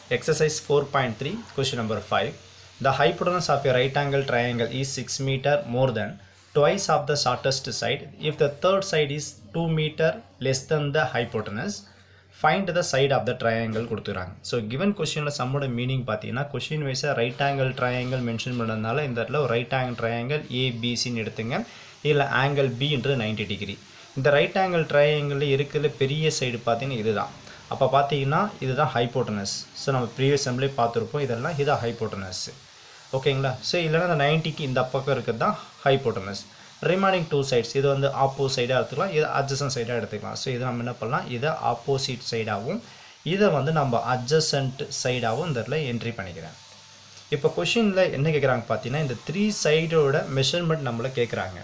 Exercise 4.3, question number 5. The hypotenuse of a right angle triangle is 6 meter more than twice of the shortest side. If the third side is 2 meter less than the hypotenuse, find the side of the triangle கொடுத்துறாங்க so given கொஷினில் சம்மோட meaning பார்த்தீங்கன்னா question வைஸாக right angle triangle mention பண்ணதுனால இந்த இடத்துல ஒரு right angle triangle ஏபிசின்னு எடுத்துங்க இதில் ஆங்கிள் பின்றது 90 டிகிரி இந்த ரைட் ஆங்கிள் ட்ரையாங்கிளில் இருக்கிற பெரிய சைடு பார்த்தீங்கன்னா இதுதான் அப்போ பார்த்தீங்கன்னா இதுதான் ஹைப்போட்டனஸ் ஸோ நம்ம ப்ரீவியஸ் செம்லேயே பார்த்துருப்போம் இதெல்லாம் இதான் ஹைப்போட்டனஸ் ஓகேங்களா ஸோ இல்லைன்னா இந்த நைன்ட்டிக்கு இந்த பக்கம் இருக்கிறது தான் ஹைப்போட்டனஸ் ரிமைனிங் டூ சைட்ஸ் இது வந்து ஆப்போசிட் சைடாக எடுத்துக்கலாம் இது அட்ஜசன் சைடாக எடுத்துக்கலாம் ஸோ இதை நம்ம என்ன பண்ணலாம் இதை ஆப்போசிட் சைடாகவும் இதை வந்து நம்ம அட்ஜசன்ட் சைடாகவும் இந்த இடத்துல என்ட்ரி பண்ணிக்கிறேன் இப்போ கொஷினில் என்ன கேட்குறாங்க பார்த்தீங்கன்னா இந்த த்ரீ சைடோட மெஷர்மெண்ட் நம்மளை கேட்குறாங்க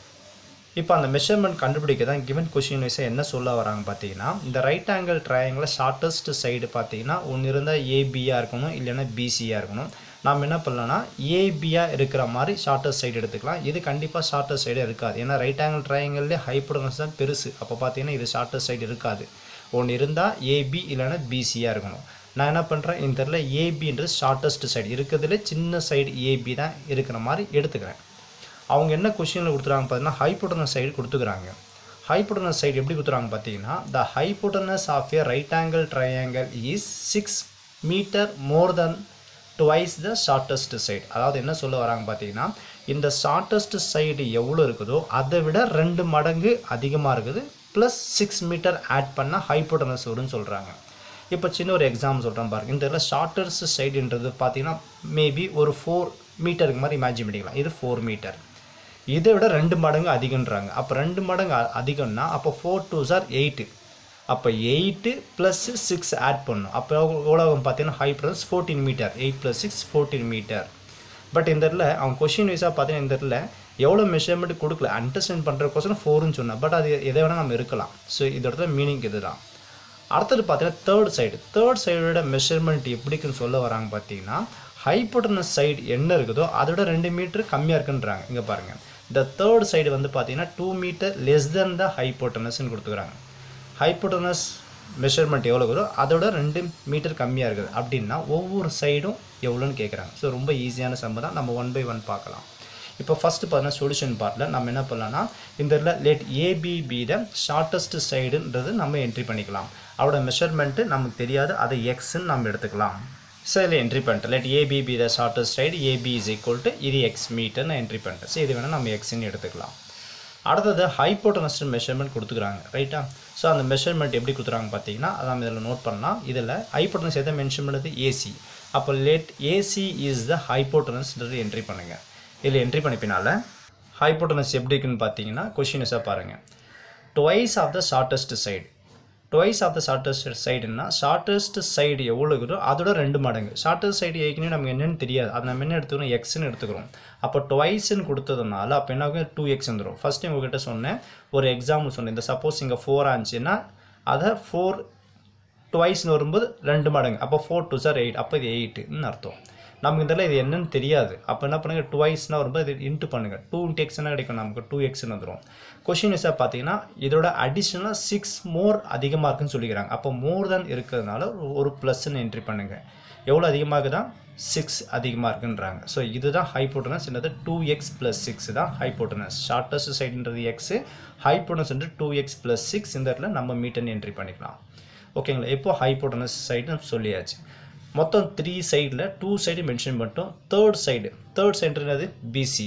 இப்போ அந்த மெஷர்மெண்ட் கண்டுபிடிக்க தான் கிவன் கொஷின் வைஸாக என்ன சொல்ல வராங்க பார்த்தீங்கன்னா இந்த right angle triangle shortest side பார்த்தீங்கன்னா ஒன்று இருந்தால் ஏபியாக இருக்கணும் இல்லைன்னா பிசியாக இருக்கணும் நாம் என்ன பண்ணலாம்னா ஏபியாக இருக்கிற மாதிரி ஷார்ட்டஸ்ட் சைடு எடுத்துக்கலாம் இது கண்டிப்பாக ஷார்ட்டஸ்ட் சைடு இருக்காது ஏன்னா ரைட் ஆங்கிள் ட்ரையாங்கிள்லேயே ஹைப்போடனஸ் தான் பெருசு அப்போ பார்த்தீங்கன்னா இது ஷார்ட்டஸ்ட் சைடு இருக்காது ஒன்று இருந்தால் ஏபி இல்லைன்னா பிசியாக இருக்கணும் நான் என்ன பண்ணுறேன் இந்த இடத்துல ஏபின்றது ஷார்ட்டஸ்ட் சைடு இருக்கிறதுல சின்ன சைடு ஏபி தான் இருக்கிற மாதிரி எடுத்துக்கிறேன் அவங்க என்ன கொஷினில் கொடுத்துறாங்க பார்த்தீங்கன்னா ஹைப்போட்டனஸ் சைடு கொடுத்துக்கிறாங்க ஹைப்போட்டனஸ் சைடு எப்படி கொடுத்துறாங்க பார்த்தீங்கன்னா the hypotenuse of a right angle triangle is six metre more than twice the shortest side அதாவது என்ன சொல்ல வராங்க பார்த்தீங்கன்னா இந்த ஷார்ட்டஸ்ட் சைடு எவ்வளோ இருக்குதோ அதை விட ரெண்டு மடங்கு அதிகமாக இருக்குது ப்ளஸ் சிக்ஸ் மீட்டர் ஆட் பண்ணால் ஹைப்போட்டனஸ் வரும்னு சொல்கிறாங்க இப்போ சின்ன ஒரு எக்ஸாம்பிள் சொல்கிறேன் பாருங்க இந்த இதில் ஷார்ட்டஸ்ட் சைடுன்றது பார்த்தீங்கன்னா மேபி ஒரு ஃபோர் மீட்டருக்கு மாதிரி இமேஜின் பண்ணிக்கலாம் இது ஃபோர் மீட்டர் இதை விட ரெண்டு மடங்கு அதிகன்றாங்க அப்போ ரெண்டு மடங்கு அ- அதிகம்னா அப்போ ஃபோர் டூ சார் எயிட்டு அப்போ எயிட்டு ப்ளஸ் சிக்ஸ் ஆட் பண்ணும் அப்போ உலகம் பார்த்தீங்கன்னா high plus fourteen metre eight plus six fourteen metre but இந்த இடத்துல அவங்க கொஷின் வைஸாக பார்த்தீங்கன்னா இந்த இடத்துல எவ்வளோ மெஷர்மெண்ட் கொடுக்கல அண்டர்ஸ்டாண்ட் பண்ணுறதுக்கோசரம் ஃபோர்னு சொன்னேன் பட் அது எதை வேணால் நம்ம இருக்கலாம் ஸோ இந்த இடத்துல மீனிங் இதுதான் அடுத்தது பார்த்தீங்கன்னா தேர்ட் சைடு தேர்ட் சைடோட மெஷர்மெண்ட் எப்படிக்குன்னு சொல்ல வராங்க பார்த்தீங்கன்னா ஹைப்போட்டனஸ் சைடு என்ன இருக்குதோ அதோட ரெண்டு மீட்டர் கம்மியாக இருக்குன்றாங்க இங்கே பாருங்கள் இந்த தேர்ட் சைடு வந்து பார்த்தீங்கன்னா two metre less than the ஹைப்போட்டனஸ்ன்னு கொடுத்துக்கிறாங்க ஹைப்போட்டனஸ் மெஷர்மெண்ட் எவ்வளோ இருக்குதோ அதோட ரெண்டு மீட்டர் கம்மியாக இருக்குது அப்படின்னா ஒவ்வொரு சைடும் எவ்வளோன்னு கேட்குறாங்க ஸோ ரொம்ப ஈஸியான சம்பவம் தான் நம்ம ஒன் பை ஒன் பார்க்கலாம் இப்போ ஃபஸ்ட்டு பார்த்தீங்கன்னா சொல்யூஷன் பார்ட்டில் நம்ம என்ன பண்ணலாம்னா இந்த இடத்துல லேட் ஏபிபியில் ஷார்ட்டஸ்ட் சைடுன்றது நம்ம என்ட்ரி பண்ணிக்கலாம் அவரோட மெஷர்மெண்ட்டு நமக்கு தெரியாது அதை எக்ஸ்ன்னு நம்ம எடுத்துக்கலாம் ஸோ இதில் என்ட்ரி பண்ணிட்டேன் let AB be the shortest side AB is equal to இது எக்ஸ் மீட்டர் நான் என்ட்ரி பண்ணிட்டேன் ஸோ இது வேணால் நம்ம எக்ஸ்ன்னு எடுத்துக்கலாம் அடுத்தது ஹைப்போட்டனஸ் மெஷர்மெண்ட் கொடுத்துக்கிறாங்க ரைட்டா ஸோ அந்த மெஷர்மெண்ட் எப்படி கொடுத்துறாங்க பார்த்தீங்கன்னா அதை நம்ம இதில் நோட் பண்ணலாம் இதில் ஹைப்போட்டனஸ் எதை மென்ஷன் பண்ணுறது ஏசி அப்போ லேட் ஏசி இஸ் த ஹைப்போட்டனஸ்ன்றது என்ட்ரி பண்ணுங்கள் இதில் என்ட்ரி பண்ணிப்பினால ஹைப்போட்டனஸ் எப்படி இருக்குன்னு பார்த்தீங்கன்னா கொஷினஸாக பாருங்கள் twice of the shortest side twice of the ஷார்ட்டஸ்ட் சைடுனா ஷார்ட்டஸ்ட் சைடு எவ்வளோ இருக்குதோ அதோட ரெண்டு மடங்கு ஷார்ட்டஸ்ட் சைடு ஏற்கனவே நமக்கு என்னன்னு தெரியாது அது நம்ம என்ன எடுத்துக்கிறோம் எக்ஸ்ன்னு எடுத்துக்கிறோம் அப்போ டுவைஸ்ன்னு கொடுத்ததுனால அப்போ என்ன ஆகும் டூ எக்ஸ் வந்துடும் ஃபஸ்ட்டு உங்ககிட்ட சொன்னேன் ஒரு எக்ஸாம்பிள் சொன்னேன் இந்த சப்போஸ் இங்கே ஃபோர் ஆச்சுன்னா அதை ஃபோர் டுவைஸ்னு வரும்போது ரெண்டு மடங்கு அப்போ ஃபோர் டூ சார் எயிட் அப்போ இது எயிட்டுன்னு அர்த்தம் நமக்கு இதில் இது என்னன்னு தெரியாது அப்போ என்ன பண்ணுங்கள் டுவைஸ்னால் வரும்போது இது இன்ட்டு பண்ணுங்கள் டூ இன்ட்டு எக்ஸ்னா கிடைக்கும் நமக்கு டூ எக்ஸ்னு வந்துடும் கொஷின் வைஸாக பார்த்தீங்கன்னா இதோட அடிஷ்னலாக சிக்ஸ் மோர் அதிகமாக இருக்குன்னு சொல்லிக்கிறாங்க அப்போ மோர் தான் இருக்கிறதுனால ஒரு ப்ளஸ்ன்னு என்ட்ரி பண்ணுங்கள் எவ்வளோ அதிகமாக தான் சிக்ஸ் அதிகமாக இருக்குன்றாங்க ஸோ இதுதான் ஹைப்போட்டனஸ் என்னது டூ எக்ஸ் ப்ளஸ் சிக்ஸ் தான் ஹைப்போட்டனஸ் ஷார்ட்டஸ்ட் சைடுன்றது X hypotenuse two X plus six இந்த இடத்துல நம்ம மீட்டர்னு என்ட்ரி பண்ணிக்கலாம் ஓகேங்களா இப்போ ஹைப்போட்டனஸ் சைடு சொல்லியாச்சு மொத்தம் த்ரீ சைடில் டூ சைடு மென்ஷன் பண்ணிட்டோம் தேர்ட் சைடு தேர்ட் சைடுன்றது பிசி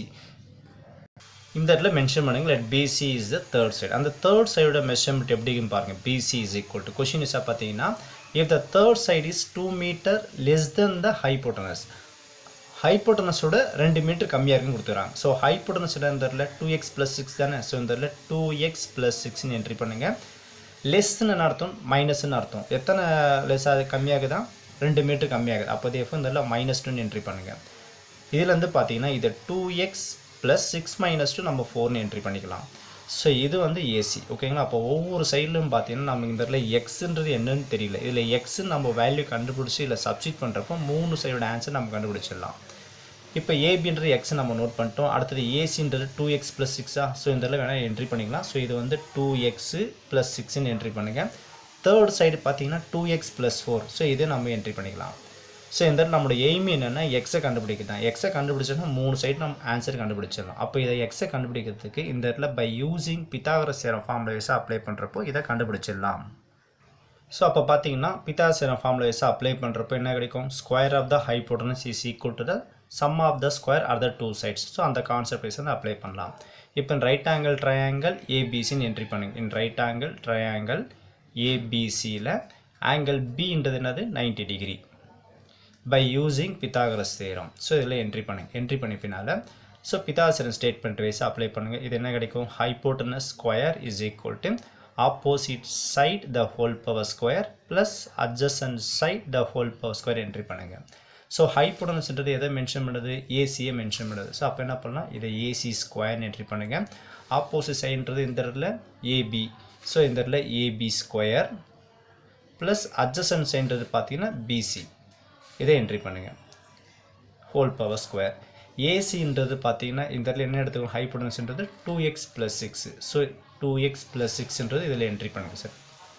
இந்த இடத்துல மென்ஷன் பண்ணுங்க let BC is the third side அந்த தேர்ட் சைடோட மெஷர்மெண்ட் எப்படின்னு பாருங்க BC is equal to question இஸாக பார்த்தீங்கன்னா if the third side is two metre less than the hypotenuse ஹைப்போட்டனஸோட ரெண்டு மீட்டர் கம்மியாக இருக்குன்னு கொடுத்துறாங்க ஸோ ஹைப்போட்டனஸ் இந்த இடத்துல டூ எக்ஸ் ப்ளஸ் சிக்ஸ் தானே ஸோ இந்த இடத்துல டூ எக்ஸ் ப்ளஸ் சிக்ஸ்னு என்ட்ரி பண்ணுங்கள் லெஸ்ன்னு என்ன அர்த்தம் மைனஸ்ன்னு அர்த்தம் எத்தனை லெஸ் அது கம்மியாகுதா ரெண்டு மீட்டர் கம்மியாகுது அப்போ எஃப் இந்த மைனஸ் டூன்னு என்ட்ரி பண்ணுங்கள் இதுலேருந்து பார்த்தீங்கன்னா இது two X plus six minus two நம்ம ஃபோர்னு என்ட்ரி பண்ணிக்கலாம் ஸோ இது வந்து ஏசி ஓகேங்களா அப்போ ஒவ்வொரு சைட்லையும் பார்த்தீங்கன்னா நமக்கு இந்த இடத்துல எக்ஸுன்றது என்னன்னு தெரியல இதில் எக்ஸ்ன்னு நம்ம வேல்யூ கண்டுபிடிச்சி இல்லை சப்ஸ்டிட் பண்ணுறப்போ மூணு சைடோட ஆன்சர் நம்ம கண்டுபிடிச்சிடலாம் இப்போ ஏபின்றது எக்ஸ் நம்ம நோட் பண்ணிட்டோம் அடுத்தது ஏசின்றது டூ எக்ஸ் ப்ளஸ் சிக்ஸா ஸோ இந்த இதில் வேணால் என்ட்ரி பண்ணிக்கலாம் ஸோ இது வந்து டூ எக்ஸு ப்ளஸ் சிக்ஸ்ன்னு என்ட்ரி பண்ணுங்கள் தேர்ட் சைடு பார்த்தீங்கன்னா two X plus four so இதை நம்ம என்ட்ரி பண்ணிக்கலாம் ஸோ இந்த இடத்துல நம்மளோட எய்ம் என்னென்னா எக்ஸை கண்டுபிடிக்க தான் எக்ஸை கண்டுபிடிச்சோன்னா மூணு சைடு நம்ம ஆன்சர் கண்டுபிடிச்சிடலாம் அப்போ இதை எக்ஸை கண்டுபிடிக்கிறதுக்கு இந்த இடத்துல by using Pythagoras theorem formula வைஸாக அப்ளை பண்ணுறப்போ இதை கண்டுபிடிச்சிடலாம் ஸோ அப்போ பார்த்தீங்கன்னா பித்தாசரம் ஃபார்முலா வைஸாக அப்ளை பண்ணுறப்போ என்ன கிடைக்கும் square of the hypotenuse is equal to the sum of the square are the two sides so அந்த கான்செப்ட் வைஸ் வந்து அப்ளை பண்ணலாம் இப்போ ரைட் ஆங்கிள் ட்ரையாங்கிள் ஏபிசின்னு என்ட்ரி பண்ணுங்க இன் ரைட் ஆங்கிள் ட்ரையாங்கிள் ஏபிசியில் ஆங்கிள் பின்றது என்னது 90 degree by using Pythagoras theorem so இதில் என்ட்ரி பண்ணுங்க என்ட்ரி பண்ணி பின்னால் so Pythagoras statement wise apply பண்ணுங்கள் இது என்ன கிடைக்கும் hypotenuse square is equal to opposite side the whole power square plus adjacent side the whole power square entry பண்ணுங்கள் so ஹைப்போட்டனஸ்ன்றது எதை மென்ஷன் பண்ணுது ஏசியை மென்ஷன் பண்ணுது ஸோ அப்போ என்ன பண்ணலாம் இதை ஏசி ஸ்கொயர்னு என்ட்ரி பண்ணுங்கள் ஆப்போசிட் சைடுன்றது இந்த இடத்துல ஏபி ஸோ இந்த இடத்துல ஏபி ஸ்கொயர் ப்ளஸ் அட்ஜசன்ட் சைடுன்றது பார்த்தீங்கன்னா பிசி இதை என்ட்ரி பண்ணுங்கள் ஹோல் பவர் ஸ்கொயர் ஏசின்றது பார்த்தீங்கன்னா இந்த இடத்துல என்ன எடுத்துக்கணும் ஹைப்போட்டனஸ்ன்றது two X plus six so two X plus சிக்ஸ்ன்றது இதில் என்ட்ரி பண்ணுங்கள் சார்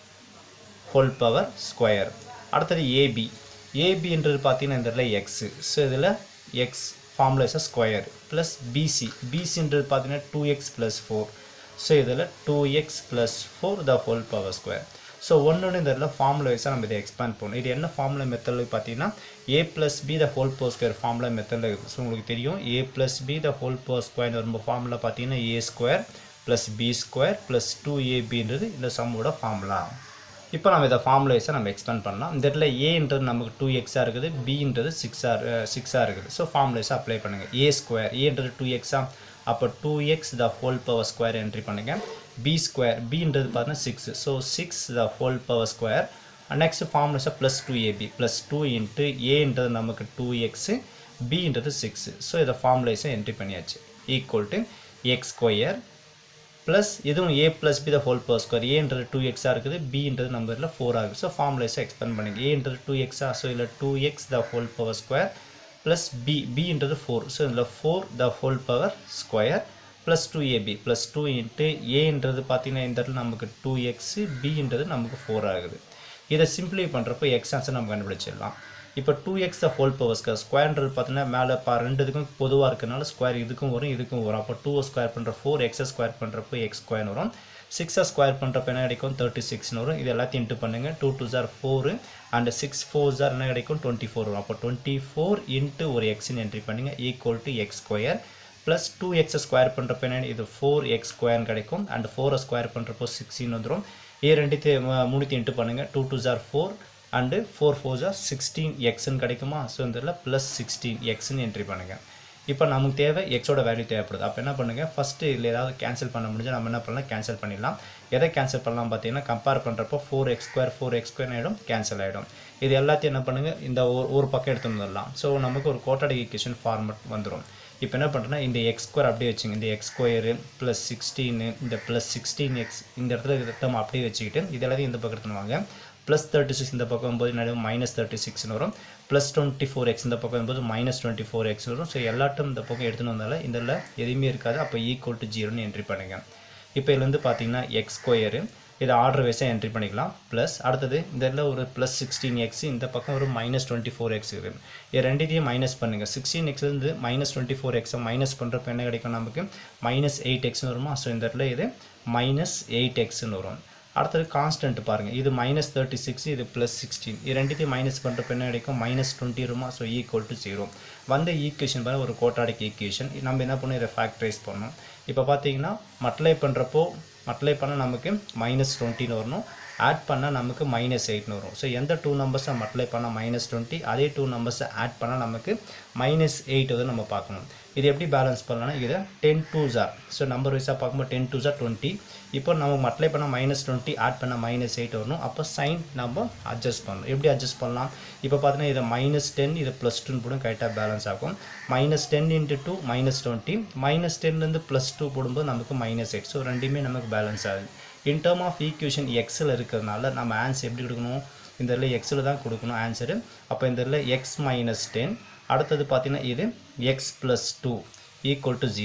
ஹோல் பவர் ஸ்கொயர் அடுத்தது ஏபி ஏபின்றது பார்த்தீங்கன்னா இந்த இடத்துல எக்ஸு ஸோ இதில் எக்ஸ் ஃபார்முலேஸாக ஸ்கொயர் ப்ளஸ் பிசி பிசின்றது பார்த்தீங்கன்னா two X plus four so இதில் two X plus four the whole power square so ஒன்று இந்த இடத்துல ஃபார்முலா வைஸாக நம்ம இதை எக்ஸ்பேண்ட் பண்ணணும் இது என்ன ஃபார்முலா மெத்தடில் பார்த்தீங்கன்னா A plus B the whole power square formula மெத்தடில் இருக்குது ஸோ உங்களுக்கு தெரியும் A plus B the whole power square வரும்போது ஃபார்முலா பார்த்தீங்கன்னா A square plus B square plus two ஏபின்றது இந்த சம்மோட ஃபார்முலா இப்போ நம்ம இதை ஃபார்முலேஸை நம்ம எக்ஸ்பேண்ட் பண்ணலாம் இந்த இடத்துல ஏன்றது நமக்கு டூ எக்ஸாக இருக்குது பின்றது சிக்ஸாக சிக்ஸாக இருக்குது ஸோ ஃபார்முலேஸை அப்ளை பண்ணுங்கள் ஏ ஸ்கொயர் ஏன்றது டூ எக்ஸா அப்போ two X the whole power square entry பண்ணுங்கள் பி ஸ்கொயர் பின்றது பார்த்தீங்கன்னா six so six the whole power square next ஃபார்முலேஸாக plus two AB plus two into ஏன்றது நமக்கு டூ எக்ஸு பின்றது சிக்ஸு ஸோ இதை ஃபார்முலேஸை என்ட்ரி பண்ணியாச்சு equal to X square plus இதுவும் A plus B the whole power square ஏன்றது two எக்ஸாக இருக்குது பின்றது நம்பரில் ஃபோர் ஆகுது ஸோ ஃபார்முலேஸை எக்ஸ்பெண்ட் பண்ணுங்க ஏன்றது டூ எக்ஸா ஸோ இதில் two X the whole power square plus B பின்றது ஃபோர் ஸோ இதில் four the whole power square plus two AB plus two into ஏன்றது பார்த்தீங்கன்னா இந்த இடத்துல நமக்கு டூ எக்ஸு பின்றது நமக்கு ஃபோர் ஆகுது இதை சிம்பிளை பண்ணுறப்போ எக்ஸ் ஆன்சர் நம்ம கண்டுபிடிச்சிடலாம் இப்போ two X the whole power square ஸ்கொயர்ன்றது பார்த்தீங்கன்னா மேலே பா ரெண்டு இதுக்கும் பொதுவாக இருக்கனால ஸ்கொயர் இதுக்கும் வரும் இதுக்கும் வரும் அப்போ டூ ஸ்கொயர் பண்ணுற ஃபோர் எக்ஸை ஸ்கொயர் பண்ணுறப்போ எக்ஸ் ஸ்கொயர் வரும் சிக்ஸை ஸ்கொயர் பண்ணுறப்ப என்ன கிடைக்கும் தேர்ட்டி சிக்ஸ்னு வரும் இது எல்லாத்தையும் இன்ட்டு பண்ணுங்கள் two two are four and six four are என்ன கிடைக்கும் டுவெண்ட்டி ஃபோர் வரும் அப்போ டுவெண்ட்டி ஃபோர் இன்ட்டு ஒரு எக்ஸ்னு என்ட்ரி பண்ணுங்கள் equal to X square plus two எக்ஸை ஸ்கொயர் பண்ணுறப்ப என்ன இது ஃபோர் எக்ஸ் ஸ்கொயர்னு கிடைக்கும் அண்ட் ஃபோரை ஸ்கொயர் பண்ணுறப்போ சிக்ஸ்டின் வந்துடும் ஏ ரெண்டுத்தையும் மூணுத்தையும் இன்ட்டு பண்ணுங்கள் two two are four and four four are sixteen எக்ஸ்ன்னு கிடைக்குமா ஸோ இந்த இதில் ப்ளஸ் சிக்ஸ்டீன் எக்ஸ்ன்னு என்ட்ரி பண்ணுங்கள் இப்போ நமக்கு தேவை எக்ஸோட வேல்யூ தேவைப்படுது அப்போ என்ன பண்ணுங்கள் ஃபஸ்ட்டு இதில் ஏதாவது கேன்சல் பண்ண முடிஞ்சால் நம்ம என்ன பண்ணலாம் கேன்சல் பண்ணிடலாம் எதை கேன்சல் பண்ணலாம் பார்த்தீங்கன்னா கம்பேர் பண்ணுறப்போ four X square four X square ஆகிடும் கேன்சல் ஆகிடும் இது எல்லாத்தையும் என்ன பண்ணுங்கள் இந்த ஒரு ஒரு பக்கம் எடுத்து வந்துடலாம் ஸோ நமக்கு ஒரு கோட்டாடி ஈக்குவேஷன் ஃபார்மட் வந்துடும் இப்போ என்ன பண்ணுறேன்னா இந்த எக்ஸ் ஸ்கொயர் அப்படியே வச்சுங்க இந்த எக்ஸ் ஸ்கொயரு ப்ளஸ் சிக்ஸ்டீனு இந்த ப்ளஸ் சிக்ஸ்டீன் எக்ஸ் இந்த இடத்துல நம்ம அப்படியே வச்சுக்கிட்டு இது எல்லாத்தையும் இந்த பக்கம் எடுத்துன்னு வாங்க ப்ளஸ் தேர்ட்டி சிக்ஸ் இந்த பக்கம் போது என்ன மைனஸ் தேர்ட்டி சிக்ஸ்னு வரும் ப்ளஸ் டுவெண்ட்டி ஃபோர் எக்ஸ் இந்த பக்கம் போது மைனஸ் டுவெண்ட்டி ஃபோர் எக்ஸ் வரும் ஸோ எல்லாட்டும் இந்த பக்கம் எடுத்துன்னு வந்தால இதில் எதுவுமே இருக்காது அப்போ ஈக்குவல் டு ஜீரோன்னு என்ட்ரி பண்ணுங்கள் இப்போ இதுல வந்து பார்த்தீங்கன்னா எக்ஸ் ஸ்கொயரு இதை ஆர்டர் வைஸாக என்ட்ரி பண்ணிக்கலாம் ப்ளஸ் அடுத்தது இந்த இடத்துல ஒரு ப்ளஸ் சிக்ஸ்டீன் எக்ஸ் இந்த பக்கம் ஒரு மைனஸ் டுவெண்ட்டி ஃபோர் எக்ஸ் இருக்குது இது ரெண்டுத்தையும் மைனஸ் பண்ணுங்கள் சிக்ஸ்டீன் எக்ஸ்லேருந்து மைனஸ் டுவெண்ட்டி ஃபோர் எக்ஸை மைனஸ் பண்ணுறப்ப என்ன கிடைக்கும் நமக்கு மைனஸ் எயிட் எக்ஸ்னு வருமா ஸோ இந்த இடத்துல இது மைனஸ் எயிட் எக்ஸ்னு வரும் அடுத்தது கான்ஸ்டன்ட் பாருங்கள் இது மைனஸ் தேர்ட்டி சிக்ஸ் இது ப்ளஸ் சிக்ஸ்டீன் இது ரெண்டுத்தையும் மைனஸ் பண்ணுறப்ப என்ன கிடைக்கும் மைனஸ் டுவெண்ட்டி வருமா ஸோ ஈக்குவல் டு ஜீரோ வந்த ஈக்குவேஷன் பாருங்க ஒரு கோட்டாடிக் ஈக்குவேஷன் நம்ம என்ன பண்ணணும் இதை ஃபேக்டரைஸ் பண்ணணும் இப்போ பார்த்தீங்கன்னா மட்லை பண்ணுறப்போ மட்லை பண்ணால் நமக்கு மைனஸ் டுவெண்ட்டின்னு வரணும் ஆட் பண்ணால் நமக்கு மைனஸ் எயிட்னு வரும் ஸோ எந்த டூ நம்பர்ஸை மல்டிப்ளை பண்ணால் மைனஸ் டுவெண்ட்டி அதே டூ நம்பர்ஸை ஆட் பண்ணால் நமக்கு மைனஸ் எயிட் வந்து நம்ம பார்க்கணும் இது எப்படி பேலன்ஸ் பண்ணலாம்னா இதை டென் டூ ஜார் ஸோ நம்பர் வைஸாக பார்க்கும்போது டென் டூ ஜார் டுவெண்ட்டி இப்போ நம்ம மல்டிப்ளை பண்ணால் மைனஸ் டுவெண்ட்டி ஆட் பண்ணால் மைனஸ் எயிட் வரணும் அப்போ சைன் நம்ம அட்ஜஸ்ட் பண்ணணும் எப்படி அட்ஜஸ்ட் பண்ணலாம் இப்போ பார்த்தீங்கன்னா இதை மைனஸ் டென் இது ப்ளஸ் டூன்னு போடும் கரெக்டாக பேலன்ஸ் ஆகும் minus ten into two minus twenty minus டென்லேருந்து ப்ளஸ் டூ போடும்போது நமக்கு மைனஸ் எயிட் ஸோ ரெண்டுமே நமக்கு பேலன்ஸ் ஆகுது இன் டேர்ம் ஆஃப் ஈக்குவேஷன் எக்ஸில் இருக்கிறதுனால நம்ம ஆன்சர் எப்படி கொடுக்கணும் இந்த இதில் எக்ஸில் தான் கொடுக்கணும் ஆன்சரு அப்போ இந்த இதில் எக்ஸ் மைனஸ் டென் அடுத்தது பார்த்தீங்கன்னா இது x plus two equal to zero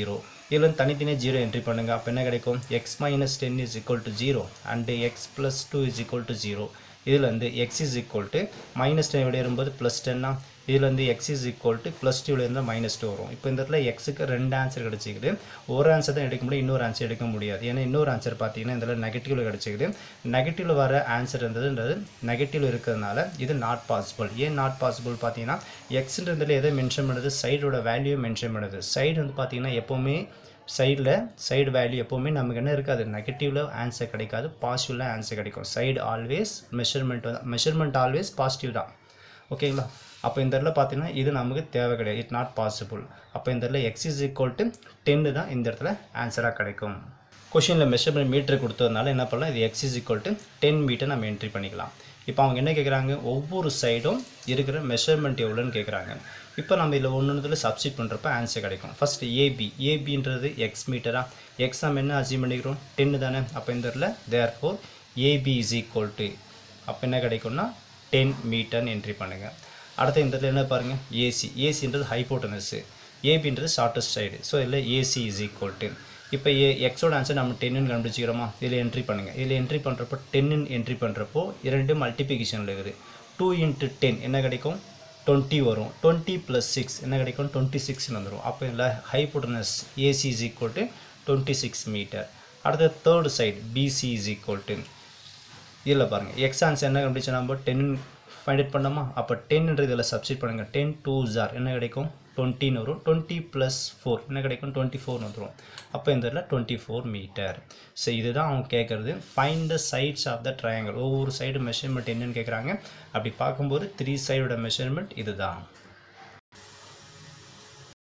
இதில் வந்து தனித்தனியாக ஜீரோ என்ட்ரி பண்ணுங்கள் அப்போ என்ன கிடைக்கும் x minus ten is equal to zero and x plus two is equal to zero இதில் வந்து x is equal to minus ten வெளியே வரும்போது ப்ளஸ் டென்னா இதில் வந்து x is equal to plus டூவில் இருந்தால் மைனஸ் டூ வரும் இப்போ இந்த இடத்துல எக்ஸுக்கு ரெண்டு ஆன்சர் கிடச்சிக்குது ஒரு ஆன்சர் தான் எடுக்க முடியும் இன்னொரு ஆன்சர் எடுக்க முடியாது ஏன்னா இன்னொரு ஆன்சர் பார்த்தீங்கன்னா இதில் நெகட்டிவில் கிடச்சிக்குது நெகட்டிவில் வர ஆன்சர் இருந்ததுன்றது நெகட்டிவ் இருக்கிறதுனால இது நாட் பாசிபிள் ஏன் நாட் பாசிபிள் பார்த்தீங்கன்னா எக்ஸ்ன்றதுல எதை மென்ஷன் பண்ணுது சைடோட வேல்யூ மென்ஷன் பண்ணுது சைடு வந்து பார்த்தீங்கன்னா எப்போவுமே சைடில் சைடு வேல்யூ எப்போவுமே நமக்கு என்ன இருக்காது நெகட்டிவில் ஆன்சர் கிடைக்காது பாசிட்டிவில் ஆன்சர் கிடைக்கும் சைடு ஆல்வேஸ் மெஷர்மெண்ட் வந்து மெஷர்மெண்ட் ஆல்வேஸ் பாசிட்டிவ் தான் ஓகேங்களா அப்போ இந்த இடத்துல பார்த்தீங்கன்னா இது நமக்கு தேவை கிடையாது இட் நாட் பாசிபிள் அப்போ இந்த இடத்துல எக்ஸ் இஸ் ஈக்குவல் டு டென்னு தான் இந்த இடத்துல ஆன்சராக கிடைக்கும் கொஷினில் மெஷர்மெண்ட் மீட்டர் கொடுத்ததுனால என்ன பண்ணலாம் இது x is equal to ten meter நம்ம என்ட்ரி பண்ணிக்கலாம் இப்போ அவங்க என்ன கேட்குறாங்க ஒவ்வொரு சைடும் இருக்கிற மெஷர்மெண்ட் எவ்வளோன்னு கேட்குறாங்க இப்போ நம்ம இதில் ஒன்று ஒன்றுல சப்ஸ்டிட் பண்ணுறப்ப ஆன்சர் கிடைக்கும் ஃபஸ்ட் ஏபி ஏபின்றது எக்ஸ் மீட்டரா எக்ஸ் நம்ம என்ன அச்சீவ் பண்ணிக்கிறோம் டென்னு தானே அப்போ இந்த இடத்துல therefore AB is equal to அப்போ என்ன கிடைக்கும்னா டென் மீட்டர்னு என்ட்ரி பண்ணுங்கள் அடுத்து இந்த இடத்துல என்ன பாருங்கள் ஏசி ஏசின்றது ஹைப்போட்டனஸு ஏபின்றது ஷார்ட்டஸ்ட் சைடு ஸோ இதில் ஏசி இஸ் ஈக்குவல் டு இப்போ ஏ எக்ஸோட ஆன்சர் நம்ம டென்னு கண்டுபிடிச்சிக்கிறோமா இதில் என்ட்ரி பண்ணுங்கள் இதில் என்ட்ரி பண்ணுறப்போ டென்னு என்ட்ரி பண்ணுறப்போ இரண்டு மல்டிபிகேஷனில் இருக்குது டூ இன்ட்டு டென் என்ன கிடைக்கும் டுவெண்ட்டி வரும் டுவெண்ட்டி ப்ளஸ் சிக்ஸ் என்ன கிடைக்கும் டுவெண்ட்டி சிக்ஸ்னு வந்துடும் அப்போ இதில் hypotenuse AC is equal to twenty six meter அடுத்த third side BC is equal to இதில் பாருங்கள் எக்ஸ் ஆன்சர் என்ன கண்டுபிடிச்சா நம்ம டென் ஃபைண்ட் அவுட் பண்ணோமா அப்போ டென்ன்ற இதில் சப்ஸ்டிட் பண்ணுங்கள் டென் டூ ஜார் என்ன கிடைக்கும் டுவெண்ட்டின்னு வரும் டுவெண்ட்டி ப்ளஸ் ஃபோர் என்ன கிடைக்கும் டுவெண்ட்டி ஃபோர்னு வந்துடும் அப்போ இந்த இதில் டுவெண்ட்டி ஃபோர் மீட்டர் ஸோ இதுதான் அவங்க கேட்குறது find the sides of the triangle ஒவ்வொரு சைடு மெஷர்மெண்ட் என்னன்னு கேட்குறாங்க அப்படி பார்க்கும்போது த்ரீ சைடோட மெஷர்மெண்ட் இதுதான்